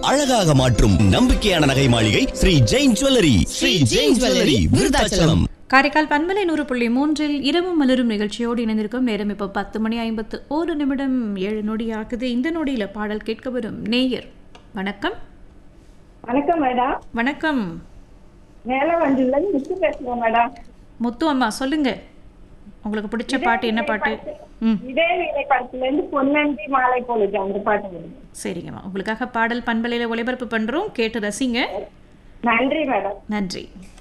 அழகாக மாற்றும் நம்பிக்கையான நகை மாளிகை ஸ்ரீ ஜெயின் ஜுவல்லரி ஸ்ரீ ஜெயின் ஜுவல்லரி விருதாச்சலம் காரைக்கால் பண்பலை நூறு புள்ளி மூன்றில் இரவும் மலரும் நிகழ்ச்சியோடு இணைந்திருக்கும் நேரம் இப்போ பத்து மணி ஐம்பத்து ஒரு நிமிடம் ஏழு நொடி ஆகுது இந்த நொடியில பாடல் கேட்க வரும் நேயர் வணக்கம் வணக்கம் மேடம் வணக்கம் மேல வண்டியில முத்து பேசுறேன் மேடம் முத்து அம்மா சொல்லுங்க உங்களுக்கு பிடிச்ச பாட்டு என்ன பாட்டு ம் இதே வீரை படத்துல இருந்து பொன்னஞ்சி மாலை பொழுது அந்த பாட்டு வருது சரிங்கம்மா உங்களுக்காக பாடல் பண்பலையில் ஒளிபரப்பு பண்றோம் கேட்டு ரசிங்க நன்றி மேடம் நன்றி